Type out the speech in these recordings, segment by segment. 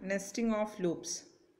Nesting of loops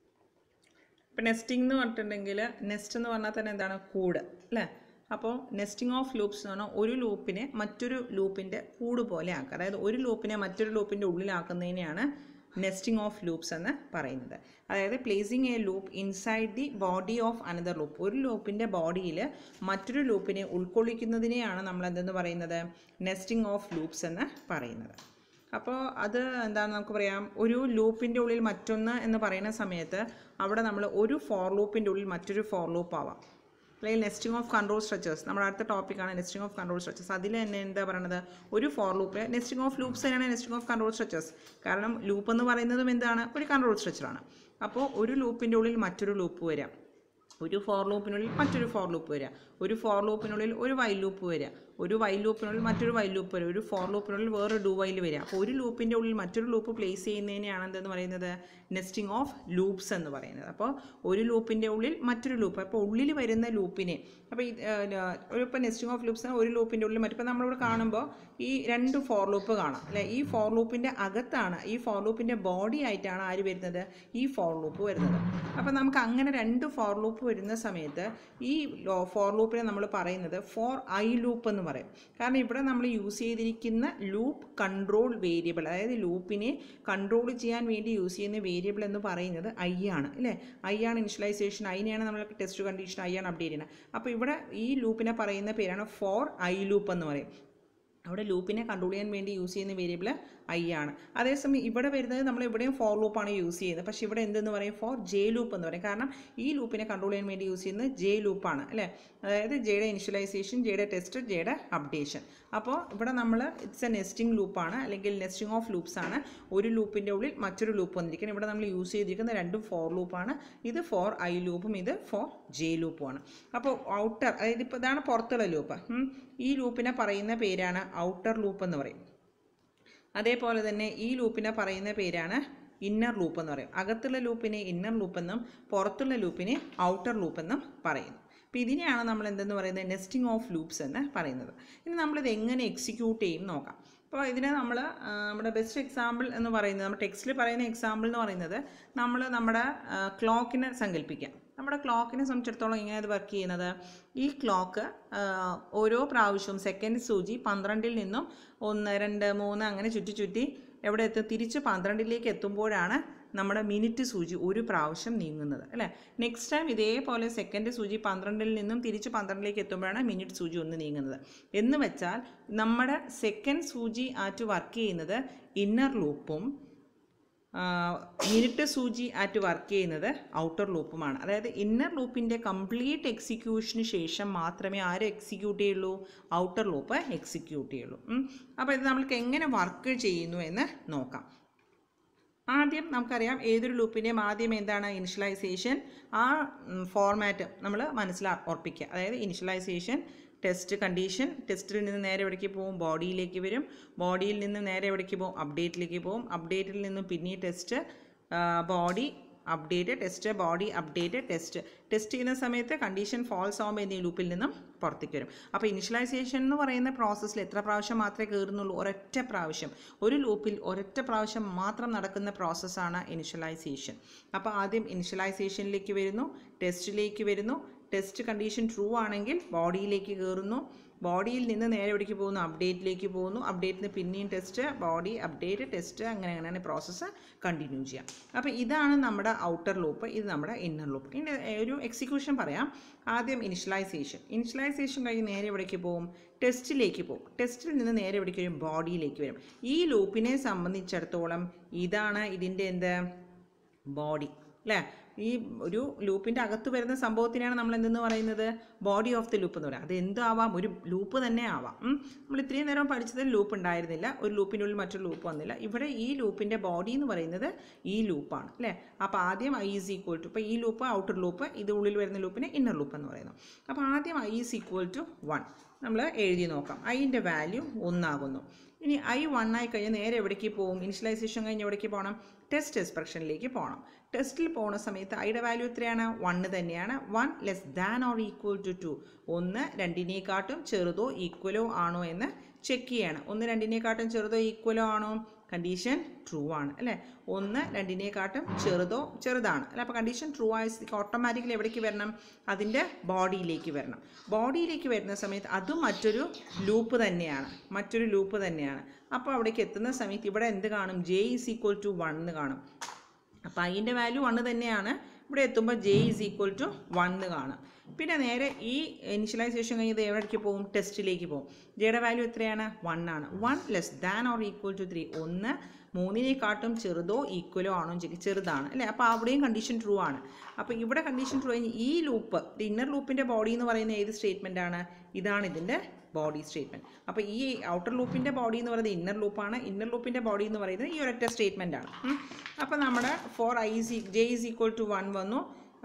ഇപ്പം nesting എന്ന് പറഞ്ഞിട്ടുണ്ടെങ്കിൽ നെസ്റ്റ് എന്ന് പറഞ്ഞാൽ തന്നെ എന്താണ് കൂട് അല്ലേ അപ്പോൾ നെസ്റ്റിംഗ് ഓഫ് ലൂപ്സ് എന്ന് പറഞ്ഞാൽ ഒരു ലൂപ്പിനെ മറ്റൊരു ലൂപ്പിൻ്റെ കൂട് പോലെ ആക്കുക അതായത് ഒരു ലൂപ്പിനെ മറ്റൊരു ലൂപ്പിൻ്റെ ഉള്ളിലാക്കുന്നതിനെയാണ് നെസ്റ്റിംഗ് ഓഫ് ലൂപ്സ് എന്ന് പറയുന്നത് അതായത് placing a loop inside the body of another loop ഒരു ലൂപ്പിൻ്റെ ബോഡിയിൽ മറ്റൊരു ലൂപ്പിനെ ഉൾക്കൊള്ളിക്കുന്നതിനെയാണ് നമ്മൾ എന്തെന്ന് പറയുന്നത് നെസ്റ്റിംഗ് ഓഫ് ലൂപ്സ് എന്ന് പറയുന്നത് അപ്പോൾ അത് എന്താണ് നമുക്ക് പറയാം ഒരു ലൂപ്പിൻ്റെ ഉള്ളിൽ മറ്റൊന്ന് എന്ന് പറയുന്ന സമയത്ത് അവിടെ നമ്മൾ ഒരു ഫോർ ലൂപ്പിൻ്റെ ഉള്ളിൽ മറ്റൊരു ഫോർ ലൂപ്പ് ആവാം അല്ലെങ്കിൽ നെസ്റ്റിംഗ് ഓഫ് കൺട്രോൾ സ്ട്രക്ചേഴ്സ് നമ്മുടെ അടുത്ത ടോപ്പിക്കാണ് നെസ്റ്റിംഗ് ഓഫ് കൺട്രോൾ സ്ട്രക്ചേഴ്സ് അതിൽ തന്നെ എന്താ പറയുന്നത് ഒരു for loop nesting of loops തന്നെയാണ് നെസ്റ്റിംഗ് ഓഫ് കൺട്രോൾ സ്ട്രക്ചേഴ്സ് കാരണം ലൂപ്പ് എന്ന് പറയുന്നതും എന്താണ് ഒരു കൺട്രോൾ സ്ട്രക്ചറാണ് അപ്പോൾ ഒരു ലൂപ്പിൻ്റെ ഉള്ളിൽ മറ്റൊരു ലൂപ്പ് വരാം ഒരു ഫോർ ലൂപ്പിനുള്ളിൽ മറ്റൊരു ഫോർ ലൂപ്പ് വരിക ഒരു ഫോർ ലൂപ്പിനുള്ളിൽ ഒരു വൈൽ ലൂപ്പ് വരിക ഒരു വൈൽ ലൂപ്പിനുള്ളിൽ മറ്റൊരു വൈൽ ലൂപ്പ് വരിക ഒരു ഫോർ ലൂപ്പിനുള്ളിൽ വേറെ ഡു വൈൽ വരിക അപ്പോൾ ഒരു ലൂപ്പിൻ്റെ ഉള്ളിൽ മറ്റൊരു ലൂപ്പ് പ്ലേസ് ചെയ്യുന്നതിനെയാണ് എന്തെന്ന് പറയുന്നത് നെസ്റ്റിംഗ് ഓഫ് ലൂപ്സ് എന്ന് പറയുന്നത് അപ്പോൾ ഒരു ലൂപ്പിൻ്റെ ഉള്ളിൽ മറ്റൊരു ലൂപ്പ് അപ്പോൾ ഉള്ളിൽ വരുന്ന ലൂപ്പിനെ അപ്പോൾ ഈ ഒരു ഇപ്പോൾ നെസ്റ്റിംഗ് ഓഫ് ലൂപ്സ് ഒരു ലൂപ്പിൻ്റെ ഉള്ളിൽ മറ്റിപ്പോൾ നമ്മളിവിടെ കാണുമ്പോൾ ഈ രണ്ട് ഫോർ ലൂപ്പ് കാണാം അല്ലേ ഈ ഫോർ ലൂപ്പിൻ്റെ അകത്താണ് ഈ ഫോർ ലൂപ്പിൻ്റെ ബോഡി ആയിട്ടാണ് ആര് വരുന്നത് ഈ ഫോർ ലൂപ്പ് വരുന്നത് അപ്പോൾ നമുക്ക് അങ്ങനെ രണ്ട് ഫോർ ലൂപ്പ് വരുന്ന സമയത്ത് ഈ ഫോർ ലൂപ്പിനെ നമ്മൾ പറയുന്നത് ഫോർ ഐ ലൂപ്പ് എന്ന് പറയും കാരണം ഇവിടെ നമ്മൾ യൂസ് ചെയ്തിരിക്കുന്ന ലൂപ്പ് കൺട്രോൾ വേരിയബിൾ അതായത് ലൂപ്പിനെ കൺട്രോൾ ചെയ്യാൻ വേണ്ടി യൂസ് ചെയ്യുന്ന വേരിയബിൾ എന്ന് പറയുന്നത് ഐ ആണ് അല്ലേ ഐ ആണ് ഇനിഷ്യലൈസേഷൻ ഐനെയാണ് നമ്മൾ ടെസ്റ്റ് കണ്ടീഷൻ ഐ ആണ് അപ്ഡേറ്റ് ചെയ്യുന്നത് അപ്പോൾ ഇവിടെ ഈ ലൂപ്പിനെ പറയുന്ന പേരാണ് ഫോർ ഐ ലൂപ്പ് എന്ന് പറയും അവിടെ ലൂപ്പിനെ കൺട്രോൾ ചെയ്യാൻ വേണ്ടി യൂസ് ചെയ്യുന്ന വേരിയബിൾ ഐ ആണ് അതേസമയം ഇവിടെ വരുന്നത് നമ്മൾ ഇവിടെയും ഫോർ ലൂപ്പാണ് യൂസ് ചെയ്യുന്നത് പക്ഷേ ഇവിടെ എന്തെന്ന് പറയും ഫോർ ജെ ലൂപ്പ് എന്ന് പറയും കാരണം ഈ ലൂപ്പിനെ കൺട്രോൾ ചെയ്യാൻ വേണ്ടി യൂസ് ചെയ്യുന്നത് ജെ ലൂപ്പാണ് അല്ലേ അതായത് ജെയുടെ ഇനിഷ്യലൈസേഷൻ ജെയുടെ ടെസ്റ്റ് ജെയുടെ അപ്ഡേഷൻ അപ്പോൾ ഇവിടെ നമ്മൾ ഇറ്റ്സ് എ നെസ്റ്റിംഗ് ലൂപ്പാണ് അല്ലെങ്കിൽ നെസ്റ്റിംഗ് ഓഫ് ലൂപ്സ് ആണ് ഒരു ലൂപ്പിൻ്റെ ഉള്ളിൽ മറ്റൊരു ലൂപ്പ് വന്നിരിക്കുന്നത് ഇവിടെ നമ്മൾ യൂസ് ചെയ്തിരിക്കുന്ന രണ്ടും ഫോർ ലൂപ്പാണ് ഇത് ഫോർ ഐ ലൂപ്പും ഇത് ഫോർ ജെ ലൂപ്പുമാണ് അപ്പോൾ ഔട്ടർ അതായത് ഇപ്പോൾ ഇതാണ് പുറത്തുള്ള ലൂപ്പ് ഈ ലൂപ്പിനെ പറയുന്ന പേരാണ് ഔട്ടർ ലൂപ്പ് എന്ന് പറയും അതേപോലെ തന്നെ ഈ ലൂപ്പിനെ പറയുന്ന പേരാണ് ഇന്നർ ലൂപ്പ് എന്ന് പറയും അകത്തുള്ള ലൂപ്പിനെ ഇന്നർ ലൂപ്പ് എന്നും പുറത്തുള്ള ലൂപ്പിനെ ഔട്ടർ ലൂപ്പ് എന്നും പറയുന്നു അപ്പോൾ ഇതിനെയാണ് നമ്മൾ എന്തെന്ന് പറയുന്നത് നെസ്റ്റിംഗ് ഓഫ് ലൂപ്സ് എന്ന് പറയുന്നത് ഇനി നമ്മളിത് എങ്ങനെ എക്സിക്യൂട്ട് ചെയ്യും നോക്കാം അപ്പോൾ ഇതിനെ നമ്മൾ നമ്മുടെ ബെസ്റ്റ് എക്സാമ്പിൾ എന്ന് പറയുന്നത് നമ്മുടെ ടെക്സ്റ്റിൽ പറയുന്ന എക്സാമ്പിൾ എന്ന് പറയുന്നത് നമ്മൾ നമ്മുടെ ക്ലോക്കിനെ സങ്കല്പിക്കാം നമ്മുടെ ക്ലോക്കിനെ സംബന്ധിച്ചിടത്തോളം എങ്ങനെ ഇത് വർക്ക് ചെയ്യുന്നത് ഈ ക്ലോക്ക് ഓരോ പ്രാവശ്യവും സെക്കൻഡ് സൂചി പന്ത്രണ്ടിൽ നിന്നും ഒന്ന് രണ്ട് മൂന്ന് അങ്ങനെ ചുറ്റി ചുറ്റി എവിടെ എത്തും തിരിച്ച് പന്ത്രണ്ടിലേക്ക് എത്തുമ്പോഴാണ് നമ്മുടെ മിനിറ്റ് സൂചി ഒരു പ്രാവശ്യം നീങ്ങുന്നത് അല്ലേ നെക്സ്റ്റ് ടൈം ഇതേപോലെ സെക്കൻഡ് സൂചി പന്ത്രണ്ടിൽ നിന്നും തിരിച്ച് പന്ത്രണ്ടിലേക്ക് എത്തുമ്പോഴാണ് മിനിറ്റ് സൂചി ഒന്ന് നീങ്ങുന്നത് എന്ന് വെച്ചാൽ നമ്മുടെ സെക്കൻഡ് സൂചി ആറ്റ് വർക്ക് ചെയ്യുന്നത് ഇന്നർ ലൂപ്പും മിനിറ്റ് സൂചി ആറ്റ് വർക്ക് ചെയ്യുന്നത് ഔട്ടർ ലൂപ്പുമാണ് അതായത് ഇന്നർ ലൂപ്പിൻ്റെ കംപ്ലീറ്റ് എക്സിക്യൂഷന് ശേഷം മാത്രമേ ആര് എക്സിക്യൂട്ട് ചെയ്യുള്ളൂ ഔട്ടർ ലൂപ്പ് എക്സിക്യൂട്ട് ചെയ്യുള്ളൂ അപ്പോൾ ഇത് നമ്മൾക്ക് എങ്ങനെ വർക്ക് ചെയ്യുന്നു എന്ന് നോക്കാം ആദ്യം നമുക്കറിയാം ഏതൊരു ലൂപ്പിൻ്റെയും ആദ്യം എന്താണ് ഇനിഷ്യലൈസേഷൻ ആ ഫോർമാറ്റ് നമ്മൾ മനസ്സിലാ ഉറപ്പിക്കുക അതായത് ഇനിഷ്യലൈസേഷൻ ടെസ്റ്റ് കണ്ടീഷൻ ടെസ്റ്റിൽ നിന്ന് നേരെ എവിടേക്ക് പോകും ബോഡിയിലേക്ക് വരും ബോഡിയിൽ നിന്ന് നേരെ എവിടേക്ക് പോകും അപ്ഡേറ്റിലേക്ക് പോകും അപ്ഡേറ്റിൽ നിന്നും പിന്നെ test body update test body update test test ചെയ്യുന്ന സമയത്ത് കണ്ടീഷൻ ഫോൾസ് ആകുമ്പോൾ എന്നീ ലൂപ്പിൽ നിന്നും പുറത്തേക്ക് വരും അപ്പോൾ ഇനിഷ്യലൈസേഷൻ എന്ന് പറയുന്ന പ്രോസസ്സിൽ എത്ര പ്രാവശ്യം മാത്രമേ കയറുന്നുള്ളൂ ഒരൊറ്റ പ്രാവശ്യം ഒരു ലൂപ്പിൽ ഒരൊറ്റ പ്രാവശ്യം മാത്രം നടക്കുന്ന പ്രോസസ്സാണ് ഇനിഷ്യലൈസേഷൻ അപ്പോൾ ആദ്യം ഇനിഷ്യലൈസേഷനിലേക്ക് വരുന്നു ടെസ്റ്റിലേക്ക് വരുന്നു ടെസ്റ്റ് കണ്ടീഷൻ ട്രൂ ആണെങ്കിൽ ബോഡിയിലേക്ക് കയറുന്നു ബോഡിയിൽ നിന്ന് നേരെ എവിടേക്ക് പോകുന്നു അപ്ഡേറ്റിലേക്ക് പോകുന്നു അപ്ഡേറ്റിൽ നിന്ന് പിന്നെയും ടെസ്റ്റ് ബോഡി അപ്ഡേറ്റ് ടെസ്റ്റ് അങ്ങനെ അങ്ങനെയാണ് പ്രോസസ്സ് കണ്ടിന്യൂ ചെയ്യാം അപ്പോൾ ഇതാണ് നമ്മുടെ ഔട്ടർ ലൂപ്പ് ഇത് നമ്മുടെ ഇന്നർ ലൂപ്പ് ഇനി ഒരു എക്സിക്യൂഷൻ പറയാം ആദ്യം ഇനിഷ്യലൈസേഷൻ ഇനിഷ്യലൈസേഷൻ കഴിഞ്ഞ് നേരെ എവിടേക്ക് പോകും ടെസ്റ്റിലേക്ക് പോകും ടെസ്റ്റിൽ നിന്ന് നേരെ എവിടേക്ക് വരും ബോഡിയിലേക്ക് വരും ഈ ലൂപ്പിനെ സംബന്ധിച്ചിടത്തോളം ഇതാണ് ഇതിൻ്റെ എന്ത് ബോഡി അല്ലേ ഈ ഒരു ലൂപ്പിൻ്റെ അകത്ത് വരുന്ന സംഭവത്തിനാണ് നമ്മൾ എന്തെന്ന് പറയുന്നത് ബോഡി ഓഫ് ദി ലൂപ്പ് എന്ന് പറയുന്നത് അത് എന്താവാം ഒരു ലൂപ്പ് തന്നെ ആവാം ഉം. നമ്മൾ ഇത്രയും നേരം പഠിച്ചത് ലൂപ്പ് ഉണ്ടായിരുന്നില്ല ഒരു ലൂപ്പിനുള്ളിൽ മറ്റൊരു ലൂപ്പ് വന്നില്ല ഇവിടെ ഈ ലൂപ്പിൻ്റെ ബോഡി എന്ന് പറയുന്നത് ഈ ലൂപ്പാണ് അല്ലേ അപ്പോൾ ആദ്യം ഐ ഈസ് ഈക്വൽ ടു ഇപ്പോൾ ഈ ലൂപ്പ് ഔട്ടർ ലൂപ്പ് ഇത് ഉള്ളിൽ വരുന്ന ലൂപ്പിനെ ഇന്നർ ലൂപ്പ് എന്ന് പറയുന്നു അപ്പോൾ ആദ്യം I is equal to one നമ്മൾ എഴുതി നോക്കാം ഐൻ്റെ വാല്യൂ ഒന്നാകുന്നു ഇനി ഐ വൺ ആയി കഴിഞ്ഞാൽ നേരെ എവിടേക്ക് പോകും ഇനിഷ്യലൈസേഷൻ കഴിഞ്ഞ് എവിടേക്ക് പോകണം ടെസ്റ്റ് എക്സ്പ്രഷനിലേക്ക് പോകണം ടെസ്റ്റിൽ പോകുന്ന സമയത്ത് ഐയുടെ വാല്യൂ എത്രയാണ് വണ്ണ് തന്നെയാണ് one less than or equal to two ഒന്ന് രണ്ടിനേക്കാട്ടും ചെറുതോ ഈക്വലോ ആണോ എന്ന് ചെക്ക് ചെയ്യാണ് ഒന്ന് രണ്ടിനേക്കാട്ടും ചെറുതോ ഈക്വലോ ആണോ കണ്ടീഷൻ ട്രൂ ആണ് അല്ലേ ഒന്ന് രണ്ടിനെക്കാട്ടും ചെറുതോ ചെറുതാണ് അല്ല അപ്പോൾ കണ്ടീഷൻ ട്രൂ ആയ സ്ഥിതിക്ക് ഓട്ടോമാറ്റിക്കലി എവിടേക്ക് വരണം അതിൻ്റെ ബോഡിയിലേക്ക് വരണം ബോഡിയിലേക്ക് വരുന്ന സമയത്ത് അതും മറ്റൊരു ലൂപ്പ് തന്നെയാണ് മറ്റൊരു ലൂപ്പ് തന്നെയാണ് അപ്പോൾ അവിടേക്ക് എത്തുന്ന സമയത്ത് ഇവിടെ എന്ത് കാണും J is equal to one എന്ന് കാണും അപ്പോൾ അതിൻ്റെ വാല്യൂ വണ്ണ് തന്നെയാണ് ഇവിടെ എത്തുമ്പോൾ J is equal to one കാണും പിന്നെ നേരെ ഈ ഇനിഷ്യലൈസേഷൻ കഴിഞ്ഞത് എവിടേക്ക് പോകും ടെസ്റ്റിലേക്ക് പോകും ജെയുടെ വാല്യൂ എത്രയാണ് വൺ ആണ് one less than or equal to three ഒന്ന് മൂന്നിനെക്കാട്ടും ചെറുതോ ഈക്വലോ ആണോ ശരി ചെറുതാണ് അല്ലേ അപ്പോൾ അവിടെയും കണ്ടീഷൻ ട്രൂ ആണ് അപ്പോൾ ഇവിടെ കണ്ടീഷൻ ട്രൂ കഴിഞ്ഞ് ഈ ലൂപ്പ് ഇന്നർ ലൂപ്പിൻ്റെ ബോഡി എന്ന് പറയുന്ന ഏത് സ്റ്റേറ്റ്മെൻ്റ് ആണ് ഇതാണ് ഇതിൻ്റെ ബോഡി സ്റ്റേറ്റ്മെൻറ്റ് അപ്പോൾ ഈ ഔട്ടർ ലൂപ്പിൻ്റെ ബോഡി എന്ന് പറയുന്നത് ഇന്നർ ലൂപ്പാണ് ഇന്നർ ലൂപ്പിൻ്റെ ബോഡി എന്ന് പറയുന്നത് ഈ ഒരൊറ്റ സ്റ്റേറ്റ്മെൻ്റ് ആണ് ഉം. അപ്പോൾ നമ്മുടെ for I C J is equal to one വന്നു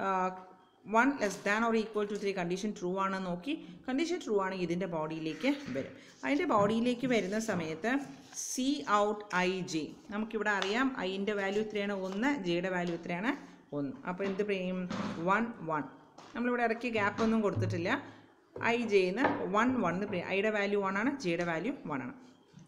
one less than or equal to three condition true ആണെന്ന് നോക്കി കണ്ടീഷൻ ട്രൂ ആണെങ്കിൽ ഇതിൻ്റെ ബോഡിയിലേക്ക് വരും അതിൻ്റെ ബോഡിയിലേക്ക് വരുന്ന സമയത്ത് സി ഔട്ട് ഐ ജെ നമുക്കിവിടെ അറിയാം ഐൻ്റെ വാല്യൂ എത്രയാണ് ഒന്ന് ജെയുടെ വാല്യൂ എത്രയാണ് ഒന്ന് അപ്പോൾ എന്ത് ചെയ്യും വൺ വൺ നമ്മളിവിടെ ഇടയ്ക്ക് ഗ്യാപ്പ് ഒന്നും കൊടുത്തിട്ടില്ല ഐ ജെന്ന് വൺ വൺ ഐയുടെ വാല്യൂ വൺ ആണ് ജെയുടെ വാല്യൂ വൺ ആണ്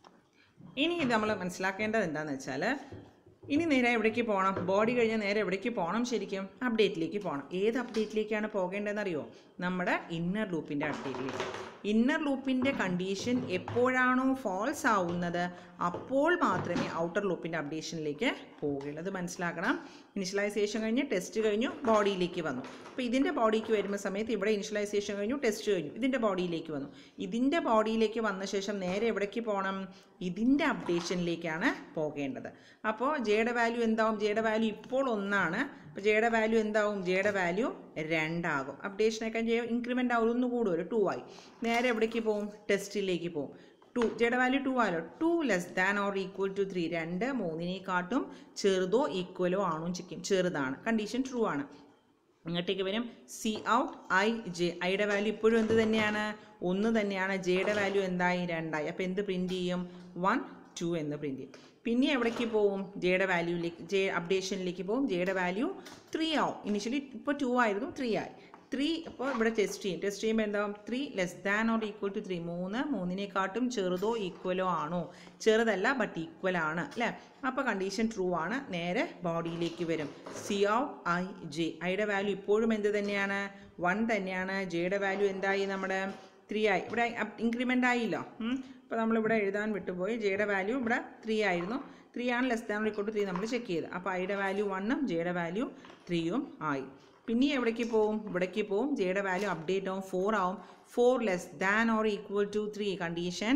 ഇനി ഇത് നമ്മൾ മനസ്സിലാക്കേണ്ടത് എന്താണെന്ന് വെച്ചാൽ ഇനി നേരെ എവിടേക്ക് പോകണം ബോഡി കഴിഞ്ഞാൽ നേരെ എവിടേക്ക് പോകണം ശരിക്കും അപ്ഡേറ്റിലേക്ക് പോകണം ഏത് അപ്ഡേറ്റിലേക്കാണ് പോകേണ്ടതെന്ന് അറിയോ നമ്മുടെ ഇന്നർ ലൂപ്പിൻ്റെ അപ്ഡേറ്റിലേക്ക് ഇന്നർ ലൂപ്പിൻ്റെ കണ്ടീഷൻ എപ്പോഴാണോ ഫോൾസ് ആവുന്നത് അപ്പോൾ മാത്രമേ ഔട്ടർ ലൂപ്പിൻ്റെ അപ്ഡേഷനിലേക്ക് പോവുകയുള്ളൂ അത് മനസ്സിലാക്കണം ഇനിഷ്യലൈസേഷൻ കഴിഞ്ഞ് ടെസ്റ്റ് കഴിഞ്ഞു ബോഡിയിലേക്ക് വന്നു അപ്പോൾ ഇതിൻ്റെ ബോഡിക്ക് വരുന്ന സമയത്ത് ഇവിടെ ഇനിഷ്യലൈസേഷൻ കഴിഞ്ഞു ടെസ്റ്റ് കഴിഞ്ഞു ഇതിൻ്റെ ബോഡിയിലേക്ക് വന്നു ഇതിൻ്റെ ബോഡിയിലേക്ക് വന്ന ശേഷം നേരെ എവിടേക്ക് പോകണം ഇതിൻ്റെ അപ്ഡേഷനിലേക്കാണ് പോകേണ്ടത് അപ്പോൾ ജെയുടെ വാല്യൂ എന്താവും ജെയുടെ വാല്യൂ ഇപ്പോൾ ഒന്നാണ് അപ്പോൾ ജെയുടെ വാല്യൂ എന്താവും ജെയുടെ വാല്യൂ രണ്ടാകും അപ്ഡേഷനൊക്കെ ജെ ഇൻക്രിമെൻ്റ് ആവും ഒന്ന് കൂടും ഒരു ടു ആയി നേരെ എവിടേക്ക് പോകും ടെസ്റ്റിലേക്ക് പോകും ടു ജെയുടെ വാല്യൂ ടു ആയല്ലോ two less than or equal to three രണ്ട് മൂന്നിനെക്കാട്ടും ചെറുതോ ഈക്വലോ ആണോ ചിക്കും ചെറുതാണ് കണ്ടീഷൻ ട്രൂ ആണ് ഇങ്ങോട്ടേക്ക് വരും സി ഔട്ട് ഐ ജെ ഐയുടെ വാല്യൂ ഇപ്പോഴും എന്ത് തന്നെയാണ് ഒന്ന് തന്നെയാണ് ജെയുടെ വാല്യൂ എന്തായി രണ്ടായി അപ്പോൾ എന്ത് പ്രിൻറ്റ് ചെയ്യും വൺ ടു എന്ന് പ്രിൻറ്റ് ചെയ്യും പിന്നെ എവിടേക്ക് പോവും ജെയുടെ വാല്യൂയിലേക്ക് ജെ അപ്ഡേഷനിലേക്ക് പോവും ജെയുടെ വാല്യൂ ത്രീ ആവും ഇനിഷ്യലി ഇപ്പോൾ ടു ആയിരുന്നു ത്രീ ആയി ത്രീ അപ്പോൾ ഇവിടെ ടെസ്റ്റ് ചെയ്യും ടെസ്റ്റ് ചെയ്യുമ്പോൾ എന്താവും three less than or equal to three മൂന്ന് മൂന്നിനെക്കാട്ടും ചെറുതോ ഈക്വലോ ആണോ ചെറുതല്ല ബട്ട് ഈക്വൽ ആണ് അല്ലേ അപ്പോൾ കണ്ടീഷൻ ട്രൂ ആണ് നേരെ ബോഡിയിലേക്ക് വരും സി ഔട്ട് ഐ ജെ ഐയുടെ വാല്യൂ ഇപ്പോഴും എന്ത് തന്നെയാണ് വൺ തന്നെയാണ് ജെയുടെ വാല്യൂ എന്തായി നമ്മുടെ ത്രീ ആയി ഇവിടെ ഇൻക്രിമെൻ്റ് ആയില്ലോ അപ്പോൾ നമ്മളിവിടെ എഴുതാൻ വിട്ടുപോയി ജെയുടെ വാല്യൂ ഇവിടെ ത്രീ ആയിരുന്നു ത്രീ ആണ് ലെസ് ദാൻ ഇക്കോട്ട് ത്രീ നമ്മൾ ചെക്ക് ചെയ്ത് അപ്പോൾ ഐയുടെ വാല്യൂ വണ്ണും ജെയുടെ വാല്യൂ ത്രീയും ആയി പിന്നെ എവിടേക്ക് പോവും ഇവിടേക്ക് പോവും ജെയുടെ വാല്യൂ അപ്ഡേറ്റ് ആവും ഫോർ ആവും four less than or equal to three condition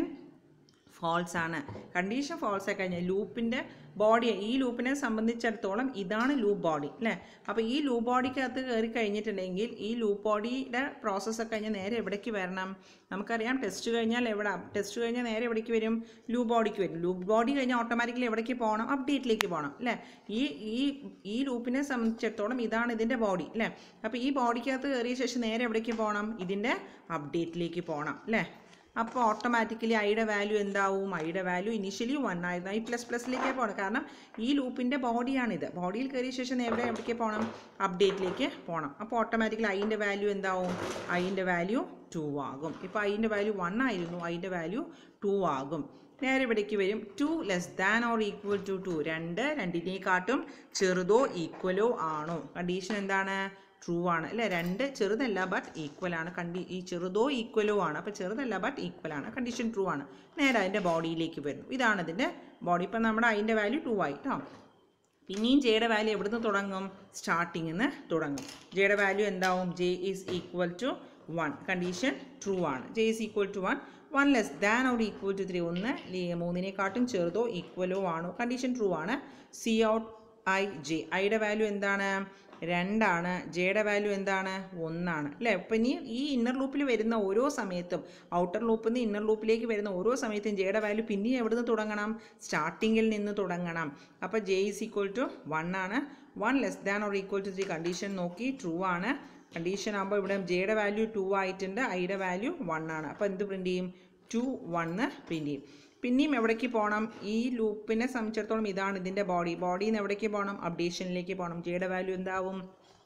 false ആണ് കണ്ടീഷൻ ഫോൾസ് ആയി കഴിഞ്ഞാൽ ലൂപ്പിൻ്റെ ബോഡി ഈ ലൂപ്പിനെ സംബന്ധിച്ചിടത്തോളം ഇതാണ് ലൂപ്പ് ബോഡി അല്ലേ അപ്പോൾ ഈ ലൂപ്പ് ബോഡിക്കകത്ത് കയറി കഴിഞ്ഞിട്ടുണ്ടെങ്കിൽ ഈ ലൂപ്പ് ബോഡിയുടെ പ്രോസസ്സൊക്കെ കഴിഞ്ഞാൽ നേരെ എവിടേക്ക് വരണം നമുക്കറിയാം ടെസ്റ്റ് കഴിഞ്ഞാൽ എവിടെ ടെസ്റ്റ് കഴിഞ്ഞാൽ നേരെ എവിടേക്ക് വരും ലൂപ്പ് ബോഡിക്ക് വരും ലൂപ്പ് ബോഡി കഴിഞ്ഞാൽ ഓട്ടോമാറ്റിക്കലി എവിടേക്ക് പോകണം അപ്ഡേറ്റിലേക്ക് പോകണം അല്ലേ ഈ ഈ ഈ ലൂപ്പിനെ സംബന്ധിച്ചിടത്തോളം ഇതാണ് ഇതിൻ്റെ ബോഡി അല്ലേ അപ്പോൾ ഈ ബോഡിക്കകത്ത് കയറിയ ശേഷം നേരെ എവിടേക്ക് പോകണം ഇതിൻ്റെ അപ്ഡേറ്റിലേക്ക് പോകണം അല്ലേ അപ്പോൾ ഓട്ടോമാറ്റിക്കലി ഐയുടെ വാല്യൂ എന്താവും ഐയുടെ വാല്യൂ ഇനിഷ്യലി വൺ ആയിരുന്നു ഐ പ്ലസ് പ്ലസിലേക്ക് പോകണം കാരണം ഈ ലൂപ്പിൻ്റെ ബോഡിയാണിത് ബോഡിയിൽ കയറിയ ശേഷം എവിടെ എവിടേക്ക് പോകണം അപ്ഡേറ്റിലേക്ക് പോകണം അപ്പോൾ ഓട്ടോമാറ്റിക്കലി ഐൻ്റെ വാല്യൂ എന്താവും ഐൻ്റെ വാല്യൂ ടു ആകും ഇപ്പോൾ ഐൻ്റെ വാല്യൂ വൺ ആയിരുന്നു ഐൻ്റെ വാല്യൂ ടു ആകും നേരെ ഇവിടേക്ക് വരും two less than or equal to two രണ്ട് രണ്ടിനെക്കാട്ടും ചെറുതോ ഈക്വലോ ആണോ കണ്ടീഷൻ എന്താണ് ട്രൂ ആണ് അല്ലേ രണ്ട് ചെറുതല്ല ബട്ട് ഈക്വൽ ആണ് കണ്ടി ഈ ചെറുതോ ഈക്വലോ ആണ് അപ്പോൾ ചെറുതല്ല ബട്ട് ഈക്വൽ ആണ് കണ്ടീഷൻ ട്രൂ ആണ് നേരെ അതിൻ്റെ ബോഡിയിലേക്ക് വരുന്നു ഇതാണ് ഇതിൻ്റെ ബോഡി ഇപ്പം നമ്മുടെ അതിൻ്റെ വാല്യൂ ടു ആയി കേട്ടോ പിന്നെയും ജെയുടെ വാല്യൂ എവിടുന്ന് തുടങ്ങും സ്റ്റാർട്ടിങ്ങിൽ നിന്ന് തുടങ്ങും ജെയുടെ വാല്യൂ എന്താവും J is equal to one condition true ആണ് J is equal to one one less than or equal to three ഒന്ന് ലേ- മൂന്നിനെക്കാട്ടും ചെറുതോ ഈക്വലോ ആണോ കണ്ടീഷൻ ട്രൂ ആണ് സി ഔട്ട് ഐ ജെ ഐയുടെ വാല്യൂ എന്താണ് രണ്ടാണ് ജെയുടെ വാല്യൂ എന്താണ് ഒന്നാണ് അല്ലേ അപ്പം ഇനി ഈ ഇന്നർ ലൂപ്പിൽ വരുന്ന ഓരോ സമയത്തും ഔട്ടർ ലൂപ്പിൽ നിന്ന് ഇന്നർ ലൂപ്പിലേക്ക് വരുന്ന ഓരോ സമയത്തും ജെയുടെ വാല്യൂ പിന്നെ എവിടെ നിന്ന് തുടങ്ങണം സ്റ്റാർട്ടിങ്ങിൽ നിന്ന് തുടങ്ങണം അപ്പോൾ J is equal to one ആണ് one less than or equal to three condition നോക്കി ട്രൂ ആണ് കണ്ടീഷൻ ആകുമ്പോൾ ഇവിടെ ജെയുടെ വാല്യൂ ടു ആയിട്ടുണ്ട് ഐയുടെ വാല്യൂ വൺ ആണ് അപ്പോൾ എന്ത് പ്രിൻറ്റ് ചെയ്യും ടു വണ്ണ് പ്രിൻറ്റ് ചെയ്യും പിന്നെയും എവിടേക്ക് പോകണം ഈ ലൂപ്പിനെ സംബന്ധിച്ചിടത്തോളം ഇതാണ് ഇതിൻ്റെ ബോഡി ബോഡിയിൽ നിന്ന് എവിടേക്ക് പോകണം അപ്ഡേഷനിലേക്ക് പോകണം ജെയുടെ വാല്യൂ എന്താവും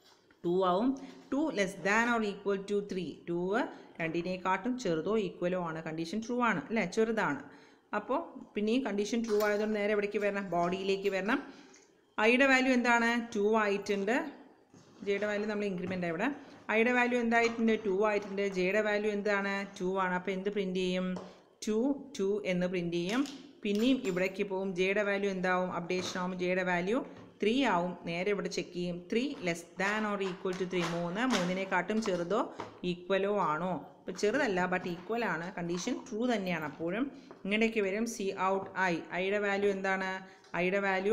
ടു ആവും two less than or equal to three two രണ്ടിനെക്കാട്ടും ചെറുതോ ഈക്വലോ ആണ് കണ്ടീഷൻ ട്രൂ ആണ് അല്ലേ ചെറുതാണ് അപ്പോൾ പിന്നെയും കണ്ടീഷൻ ട്രൂ ആയതുകൊണ്ട് നേരെ എവിടേക്ക് വരണം ബോഡിയിലേക്ക് വരണം ഐയുടെ വാല്യൂ എന്താണ് ടു ആയിട്ടുണ്ട് ജെയുടെ വാല്യൂ നമ്മൾ ഇൻക്രിമെൻ്റ് ഇവിടെ ഐയുടെ വാല്യൂ എന്തായിട്ടുണ്ട് ടു ആയിട്ടുണ്ട് ജെയുടെ വാല്യൂ എന്താണ് ടു ആണ് അപ്പോൾ എന്ത് പ്രിൻറ്റ് ചെയ്യും ടു ടു എന്ന് പ്രിൻറ്റ് ചെയ്യും പിന്നെയും ഇവിടേക്ക് പോവും ജെയുടെ വാല്യൂ എന്താവും അപ്ഡേഷൻ ആവും ജെയുടെ വാല്യൂ ത്രീ ആവും നേരെ ഇവിടെ ചെക്ക് ചെയ്യും three less than or equal to three മൂന്ന് മൂന്നിനെക്കാട്ടും ചെറുതോ ഈക്വലോ ആണോ ഇപ്പോൾ ചെറുതല്ല ബട്ട് ഈക്വൽ ആണ് കണ്ടീഷൻ ട്രൂ തന്നെയാണ് അപ്പോഴും ഇങ്ങനെയൊക്കെ വരും സി ഔട്ട് ഐ ഐയുടെ വാല്യൂ എന്താണ് ഐയുടെ വാല്യൂ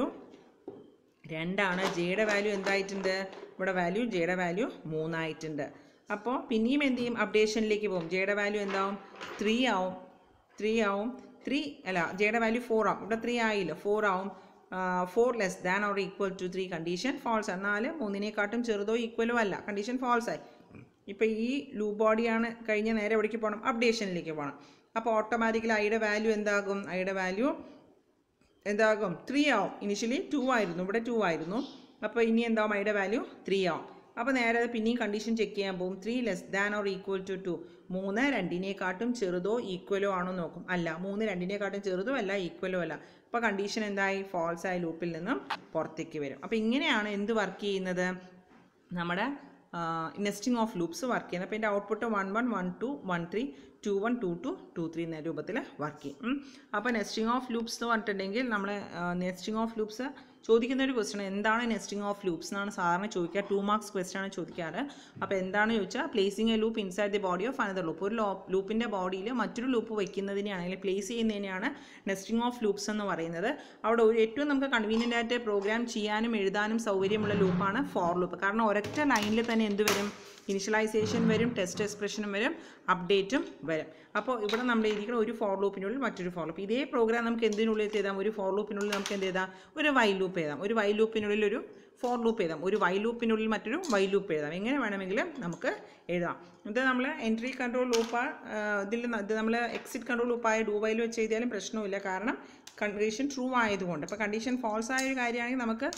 രണ്ടാണ് ജെയുടെ വാല്യൂ എന്തായിട്ടുണ്ട് ഇവിടെ വാല്യൂ ജെയുടെ വാല്യൂ മൂന്നായിട്ടുണ്ട് അപ്പോൾ പിന്നെയും എന്ത് ചെയ്യും അപ്ഡേഷനിലേക്ക് പോകും ജെയുടെ വാല്യൂ എന്താവും ത്രീ ആവും ത്രീ ആവും ത്രീ അല്ല ജെയുടെ വാല്യൂ ഫോർ ആവും ഇവിടെ ത്രീ ആയില്ല ഫോർ ആവും four less than or equal to three condition false എന്നാൽ മൂന്നിനെക്കാട്ടും ചെറുതോ ഈക്വലോ അല്ല കണ്ടീഷൻ ഫാൾസ് ആയി ഇപ്പോൾ ഈ ലൂപ്പ് ബോഡിയാണ് കഴിഞ്ഞ നേരെ എവിടേക്ക് പോകണം അപ്ഡേഷനിലേക്ക് പോകണം അപ്പോൾ ഓട്ടോമാറ്റിക്കലി ഐയുടെ വാല്യൂ എന്താകും ഐയുടെ വാല്യൂ എന്താകും ത്രീ ആവും ഇനിഷ്യലി ടു ആയിരുന്നു ഇവിടെ ടു ആയിരുന്നു അപ്പോൾ ഇനി എന്താവും ഐയുടെ വാല്യൂ ത്രീ ആവും അപ്പോൾ നേരെ അത് പിന്നെയും കണ്ടീഷൻ ചെക്ക് ചെയ്യാൻ പോകും three less than or equal to two മൂന്ന് രണ്ടിനെക്കാട്ടും ചെറുതോ ഈക്വലോ ആണോ നോക്കും അല്ല മൂന്ന് രണ്ടിനെക്കാട്ടും ചെറുതോ അല്ല ഈക്വലോ അല്ല അപ്പോൾ കണ്ടീഷൻ എന്തായി ഫോൾസ് ആയ ലൂപ്പിൽ നിന്നും പുറത്തേക്ക് വരും അപ്പോൾ ഇങ്ങനെയാണ് എന്ത് വർക്ക് ചെയ്യുന്നത് നമ്മുടെ നെസ്റ്റിംഗ് ഓഫ് ലൂപ്സ് വർക്ക് ചെയ്യുന്നത് അപ്പോൾ ഇതിൻ്റെ output one one one two one three two one two two two three എന്ന രൂപത്തിൽ വർക്ക് ചെയ്യും ഉം. അപ്പോൾ നെസ്റ്റിംഗ് ഓഫ് ലൂപ്സ് എന്ന് പറഞ്ഞിട്ടുണ്ടെങ്കിൽ നമ്മൾ നെസ്റ്റിംഗ് ഓഫ് ലൂപ്സ് ചോദിക്കുന്ന ഒരു ക്വസ്റ്റ്യൻ എന്താണ് നെസ്റ്റിംഗ് ഓഫ് ലൂപ്സ് എന്നാണ് സാധാരണ ചോദിക്കുക ടു മാർക്സ് ക്വസ്റ്റ്യൻ ആണ് ചോദിക്കാറ് അപ്പോൾ എന്താണ് ചോദിച്ചാൽ placing a loop inside the body of another loop ഒരു ലൂപ്പിൻ്റെ ബോഡിയിൽ മറ്റൊരു ലൂപ്പ് വയ്ക്കുന്നതിനെയാണ് അല്ലെങ്കിൽ പ്ലേസ് ചെയ്യുന്നതിനെയാണ് നെസ്റ്റിംഗ് ഓഫ് ലൂപ്സ് എന്ന് പറയുന്നത് അവിടെ ഒരു ഏറ്റവും നമുക്ക് കൺവീനിയൻ്റ് ആയിട്ട് പ്രോഗ്രാം ചെയ്യാനും എഴുതാനും സൗകര്യമുള്ള ലൂപ്പാണ് ഫോർ ലൂപ്പ് കാരണം ഒരൊറ്റ ലൈനിൽ തന്നെ എന്ത് വരും ഇനിഷ്യലൈസേഷൻ വരും ടെസ്റ്റ് എക്സ്പ്രഷനും വരും അപ്ഡേറ്റും വരും അപ്പോൾ ഇവിടെ നമ്മൾ ഇരിക്കുന്ന ഒരു ഫോർ ലൂപ്പിനുള്ളിൽ മറ്റൊരു ഫോർ ലൂപ്പ് ഇതേ പ്രോഗ്രാം നമുക്ക് എന്തിനുള്ളിൽ എഴുതാം ഒരു ഫോർ ലൂപ്പിനുള്ളിൽ നമുക്ക് എന്ത് എഴുതാം ഒരു വൈ ലൂപ്പ് എഴുതാം ഒരു വൈ ലൂപ്പിനുള്ളിൽ ഒരു ഫോർ ലൂപ്പ് എഴുതാം ഒരു വൈ ലൂപ്പിനുള്ളിൽ മറ്റൊരു വൈ ലൂപ്പ് എഴുതാം എങ്ങനെ വേണമെങ്കിലും നമുക്ക് എഴുതാം ഇത് നമ്മൾ എൻട്രി കൺട്രോൾ ലൂപ്പ് ഇതിൽ ന- ഇത് നമ്മൾ എക്സിറ്റ് കൺട്രോൾ ലൂപ്പായ ഡൂ വൈൽ വെച്ച് എഴുതിയാലും പ്രശ്നമില്ല കാരണം കണ്ടീഷൻ ട്രൂ ആയതുകൊണ്ട് ഇപ്പോൾ കണ്ടീഷൻ ഫാൾസ് ആയ ഒരു കാര്യമാണെങ്കിൽ നമുക്ക്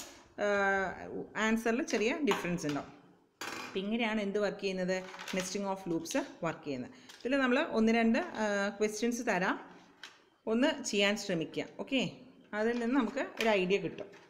ആൻസറിൽ ചെറിയ ഡിഫറൻസ് ഉണ്ടാവും അപ്പം ഇങ്ങനെയാണ് എന്ത് വർക്ക് ചെയ്യുന്നത് നെസ്റ്റിംഗ് ഓഫ് ലൂപ്സ് വർക്ക് ചെയ്യുന്നത് ഇതിൽ നമ്മൾ ഒന്ന് രണ്ട് ക്വസ്റ്റ്യൻസ് തരാം ഒന്ന് ചെയ്യാൻ ശ്രമിക്കുക ഓക്കെ അതിൽ നിന്ന് നമുക്ക് ഒരു ഐഡിയ കിട്ടും